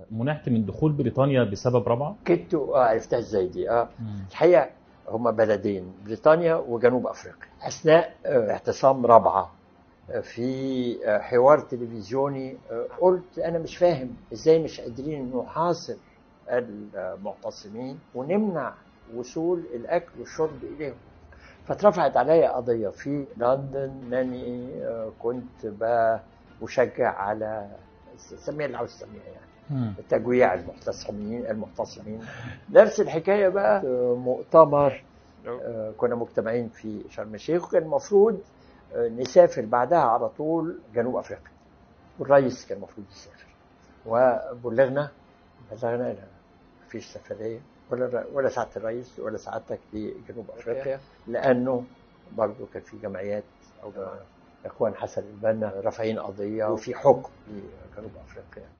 منعت من دخول بريطانيا بسبب رابعه؟ كنت اه عرفتها ازاي دي اه الحقيقه هما بلدين بريطانيا وجنوب افريقيا اثناء آه، اعتصام رابعه آه، في آه، حوار تلفزيوني آه، قلت انا مش فاهم ازاي مش قادرين نحاصر المعتصمين ونمنع وصول الاكل والشرب اليهم فاترفعت عليا قضيه في لندن انني آه، كنت بشجع على سميها اللي عاوز تسميها يعني مم. تجويع المعتصمين المعتصمين نفس الحكايه بقى آه، مؤتمر آه، كنا مجتمعين في شرم الشيخ وكان المفروض آه، نسافر بعدها على طول جنوب افريقيا والرئيس كان المفروض يسافر وبلغنا بلغنا لا مفيش سفريه ولا ولا سعاده الرئيس ولا سعادتك لجنوب افريقيا لانه برضه كان في جمعيات او جماعة اخوان حسن البنا رافعين قضيه وفي حكم في جنوب افريقيا